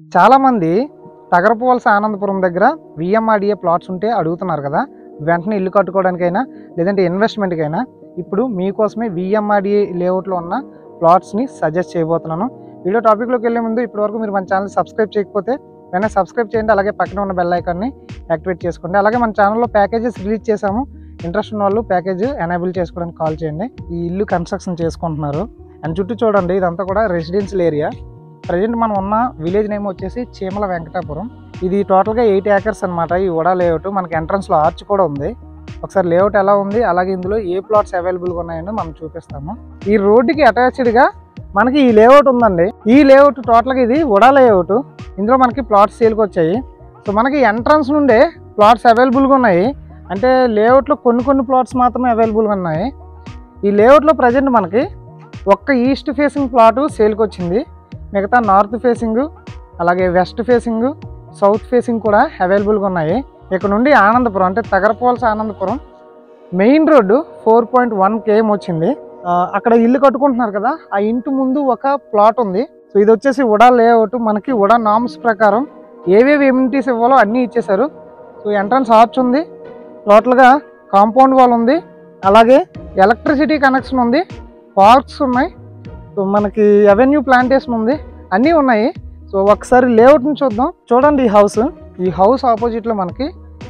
చాలామంది తగరపోవలస ఆనందపురం దగ్గర VMRDA plots ఉంటే అడుగుతున్నారు కదా వెంటనే ఇల్లు కట్టుకోవడానికైనా లేదంటే ఇన్వెస్ట్మెంట్కైనా ఇప్పుడు మీకోసమే విఎంఆర్డిఏ లేఅవుట్లో ఉన్న ప్లాట్స్ని సజెస్ట్ చేయబోతున్నాను వీడియో టాపిక్లోకి వెళ్ళే ముందు ఇప్పటివరకు మీరు మన ఛానల్ సబ్స్క్రైబ్ చేయకపోతే వెంటనే సబ్స్క్రైబ్ చేయండి అలాగే పక్కన ఉన్న బెల్ ఐకాన్ని యాక్టివేట్ చేసుకోండి అలాగే మన ఛానల్లో ప్యాకేజెస్ రిలీజ్ చేశాము ఇంట్రెస్ట్ ఉన్న వాళ్ళు ప్యాకేజ్ ఎనేబుల్ చేసుకోవడానికి కాల్ చేయండి ఈ ఇల్లు కన్స్ట్రక్షన్ చేసుకుంటున్నారు అండ్ చుట్టూ చూడండి ఇదంతా కూడా రెసిడెన్షియల్ ఏరియా ప్రజెంట్ మనం ఉన్న విలేజ్ నేమ్ వచ్చేసి చీమల వెంకటాపురం ఇది టోటల్గా ఎయిట్ ఏకర్స్ అనమాట ఈ ఉడా లేఅవుట్ మనకి ఎంట్రన్స్లో ఆర్చ్ కూడా ఉంది ఒకసారి లేఅవుట్ ఎలా ఉంది అలాగే ఇందులో ఏ ప్లాట్స్ అవైలబుల్గా ఉన్నాయని మనం చూపిస్తాము ఈ రోడ్డుకి అటాచ్డ్గా మనకి ఈ లేఅవుట్ ఉందండి ఈ లేఅవుట్ టోటల్గా ఇది ఉడా లేఅవుట్ ఇందులో మనకి ప్లాట్స్ సేల్కి వచ్చాయి సో మనకి ఎంట్రన్స్ నుండే ప్లాట్స్ అవైలబుల్గా ఉన్నాయి అంటే లేఅవుట్లో కొన్ని కొన్ని ప్లాట్స్ మాత్రమే అవైలబుల్గా ఉన్నాయి ఈ లేఅవుట్లో ప్రజెంట్ మనకి ఒక్క ఈస్ట్ ఫేసింగ్ ప్లాటు సేల్కి వచ్చింది మిగతా నార్త్ ఫేసింగ్ అలాగే వెస్ట్ ఫేసింగ్ సౌత్ ఫేసింగ్ కూడా అవైలబుల్గా ఉన్నాయి ఇక్కడ నుండి ఆనందపురం అంటే తగరపోల్స్ Anandapuram main road four point one km వచ్చింది ఆ, అక్కడ ఇల్లు కట్టుకుంటున్నారు కదా ఆ ఇంటి ముందు ఒక ప్లాట్ ఉంది సో ఇది వచ్చేసి ఉడా లేఅవుట్ మనకి ఉడా నామ్స్ ప్రకారం ఏవేవి ఎమ్యూనిటీస్ ఇవ్వాలో అన్నీ ఇచ్చేశారు సో ఎంట్రన్స్ ఆర్చ్ ఉంది టోటల్గా కాంపౌండ్ వాల్ ఉంది అలాగే ఎలక్ట్రిసిటీ కనెక్షన్ ఉంది పార్క్స్ ఉన్నాయి సో మనకి అవెన్యూ ప్లాంటేషన్ ఉంది అన్నీ ఉన్నాయి సో ఒకసారి లేఅవుట్ని చూద్దాం చూడండి ఈ హౌస్ ఈ హౌస్ ఆపోజిట్లో మనకి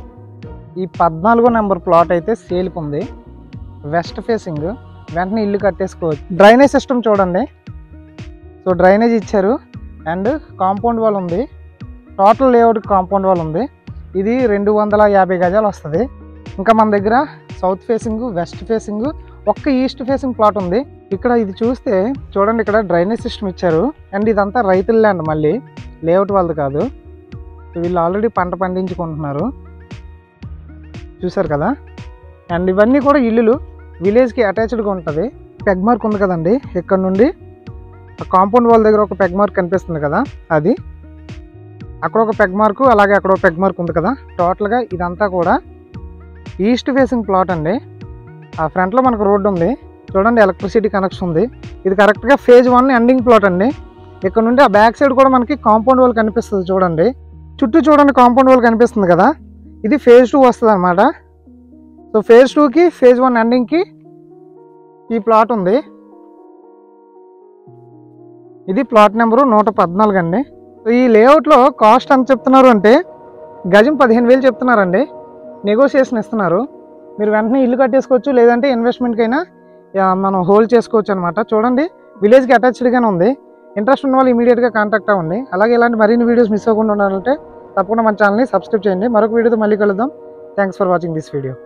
ఈ పద్నాలుగో నెంబర్ ప్లాట్ అయితే సేల్కి ఉంది వెస్ట్ ఫేసింగ్ వెంటనే ఇల్లు కట్టేసుకోవచ్చు డ్రైనేజ్ సిస్టమ్ చూడండి సో డ్రైనేజ్ ఇచ్చారు అండ్ కాంపౌండ్ వాల్ ఉంది టోటల్ లేఅవుట్ కాంపౌండ్ వాల్ ఉంది ఇది రెండు వందల యాభై గజాలు వస్తుంది ఇంకా మన దగ్గర సౌత్ ఫేసింగ్ వెస్ట్ ఫేసింగ్ ఒక్క ఈస్ట్ ఫేసింగ్ ప్లాట్ ఉంది ఇక్కడ ఇది చూస్తే చూడండి ఇక్కడ డ్రైనేజ్ సిస్టమ్ ఇచ్చారు అండ్ ఇదంతా రైతుల ల్యాండ్ మళ్ళీ లేఅవుట్ వాళ్ళది కాదు వీళ్ళు ఆల్రెడీ పంట పండించుకుంటున్నారు చూసారు కదా అండ్ ఇవన్నీ కూడా ఇల్లులు విలేజ్కి అటాచ్డ్గా ఉంటుంది పెగ్ మార్క్ ఉంది కదండి ఇక్కడ నుండి కాంపౌండ్ వాల్ దగ్గర ఒక పెగ్ మార్క్ కనిపిస్తుంది కదా అది అక్కడ ఒక పెగ్ మార్కు అలాగే అక్కడ ఒక పెగ్ మార్క్ ఉంది కదా టోటల్గా ఇదంతా కూడా ఈస్ట్ ఫేసింగ్ ప్లాట్ అండి ఆ ఫ్రంట్లో మనకు రోడ్డు ఉంది చూడండి ఎలక్ట్రిసిటీ కనెక్షన్ ఉంది ఇది కరెక్ట్గా ఫేజ్ వన్ ఎండింగ్ ప్లాట్ అండి ఇక్కడ నుండి ఆ బ్యాక్ సైడ్ కూడా మనకి కాంపౌండ్ వాల్ కనిపిస్తుంది చూడండి చుట్టూ చూడండి కాంపౌండ్ వాల్ కనిపిస్తుంది కదా ఇది ఫేజ్ టూ వస్తుంది అనమాట సో ఫేజ్ టూకి ఫేజ్ వన్ ఎండింగ్కి ఈ ప్లాట్ ఉంది ఇది ప్లాట్ నెంబరు నూట పద్నాలుగు అండి సో ఈ లేఅవుట్లో కాస్ట్ ఎంత చెప్తున్నారు అంటే గజం పదిహేను వేలు చెప్తున్నారండి నెగోషియేషన్ ఇస్తున్నారు మీరు వెంటనే ఇల్లు కట్టేసుకోవచ్చు లేదంటే ఇన్వెస్ట్మెంట్కైనా యా, మనం హోల్డ్ చేసుకోవచ్చు అనమాట చూడంండి విలేజ్కి అటాచ్డ్గానే ఉంది ఇంట్రెస్ట్ ఉన్న వాళ్ళు ఇమీడియట్గా కాంటాక్ట్ అవ్వండి అలాగే ఇలాంటి మరిన్ని వీడియోస్ మిస్ అవ్వకుండా ఉండాలంటే తప్పకుండా మన ఛానల్ని సబ్స్క్రైబ్ చేయండి మరొక వీడియోతో మళ్ళీ కలుద్దాం thanks for watching this video